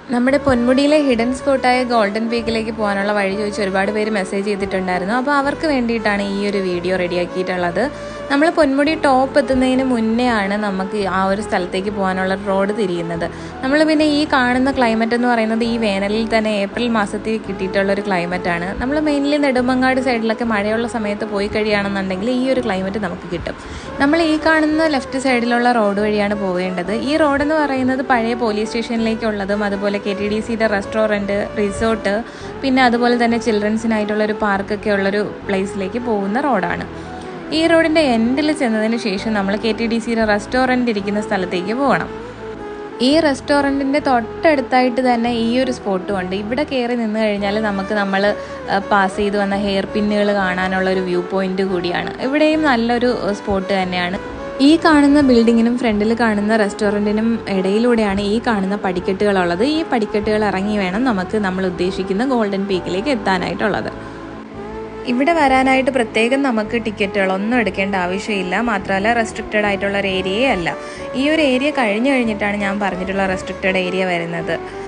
നമ്മുടെ പൊന്മുടിയിലെ hidden സ്പോട്ടായ golden പീക്കിലേക്ക് പോകാനുള്ള വഴി ചോദിച്ച് ഒരുപാട് പേര് മെസ്സേജ് ചെയ്തിട്ടുണ്ടായിരുന്നു അപ്പോൾ അവർക്ക് വേണ്ടിയിട്ടാണ് ഈ ഒരു വീഡിയോ റെഡിയാക്കിയിട്ടുള്ളത് നമ്മൾ പൊന്മുടി ടോപ്പ് എത്തുന്നതിന് മുന്നേ ആണ് നമുക്ക് ആ ഒരു സ്ഥലത്തേക്ക് പോകാനുള്ള റോഡ് തിരിയുന്നത് നമ്മൾ പിന്നെ ഈ കാണുന്ന ക്ലൈമറ്റ് എന്ന് പറയുന്നത് ഈ വേനലിൽ തന്നെ ഏപ്രിൽ മാസത്തിൽ കിട്ടിയിട്ടുള്ള ഒരു ക്ലൈമറ്റാണ് നമ്മൾ മെയിൻലി നെടുമങ്ങാട് സൈഡിലൊക്കെ മഴയുള്ള സമയത്ത് പോയി കഴിയുകയാണെന്നുണ്ടെങ്കിൽ ഈ ഒരു ക്ലൈമറ്റ് നമുക്ക് കിട്ടും നമ്മൾ ഈ കാണുന്ന ലെഫ്റ്റ് സൈഡിലുള്ള റോഡ് വഴിയാണ് പോകേണ്ടത് ഈ റോഡ് എന്ന് പറയുന്നത് പഴയ പോലീസ് സ്റ്റേഷനിലേക്കുള്ളതും അതുപോലെ കെ ടി ഡി സിയുടെ റെസ്റ്റോറൻറ്റ് റിസോർട്ട് പിന്നെ അതുപോലെ തന്നെ ചിൽഡ്രൻസിനായിട്ടുള്ള ഒരു പാർക്കൊക്കെ ഉള്ളൊരു പ്ലേസിലേക്ക് പോകുന്ന റോഡാണ് ഈ റോഡിൻ്റെ എൻഡിൽ ചെന്നതിന് ശേഷം നമ്മൾ കെ ടി ഡി സിയുടെ റെസ്റ്റോറൻറ്റ് ഇരിക്കുന്ന സ്ഥലത്തേക്ക് പോകണം ഈ റെസ്റ്റോറൻറ്റിൻ്റെ തൊട്ടടുത്തായിട്ട് തന്നെ ഈ ഒരു സ്പോട്ടും ഉണ്ട് ഇവിടെ കയറി നിന്ന് കഴിഞ്ഞാൽ നമുക്ക് നമ്മൾ പാസ് ചെയ്ത് വന്ന ഹെയർ പിന്നുകൾ കാണാനുള്ള ഒരു വ്യൂ പോയിന്റ് കൂടിയാണ് ഇവിടെയും നല്ലൊരു സ്പോട്ട് തന്നെയാണ് ഈ കാണുന്ന ബിൽഡിങ്ങിനും ഫ്രണ്ടിൽ കാണുന്ന റെസ്റ്റോറൻറ്റിനും ഇടയിലൂടെയാണ് ഈ കാണുന്ന പടിക്കെട്ടുകളുള്ളത് ഈ പടിക്കെട്ടുകൾ ഇറങ്ങി വേണം നമുക്ക് നമ്മൾ ഉദ്ദേശിക്കുന്ന ഗോൾഡൻ പീക്കിലേക്ക് എത്താനായിട്ടുള്ളത് ഇവിടെ വരാനായിട്ട് പ്രത്യേകം നമുക്ക് ടിക്കറ്റുകളൊന്നും എടുക്കേണ്ട ആവശ്യമില്ല മാത്രമല്ല റെസ്ട്രിക്റ്റഡ് ആയിട്ടുള്ള ഒരു ഏരിയയേ അല്ല ഈ ഒരു ഏരിയ കഴിഞ്ഞു കഴിഞ്ഞിട്ടാണ് ഞാൻ പറഞ്ഞിട്ടുള്ള റെസ്ട്രിക്റ്റഡ് ഏരിയ വരുന്നത്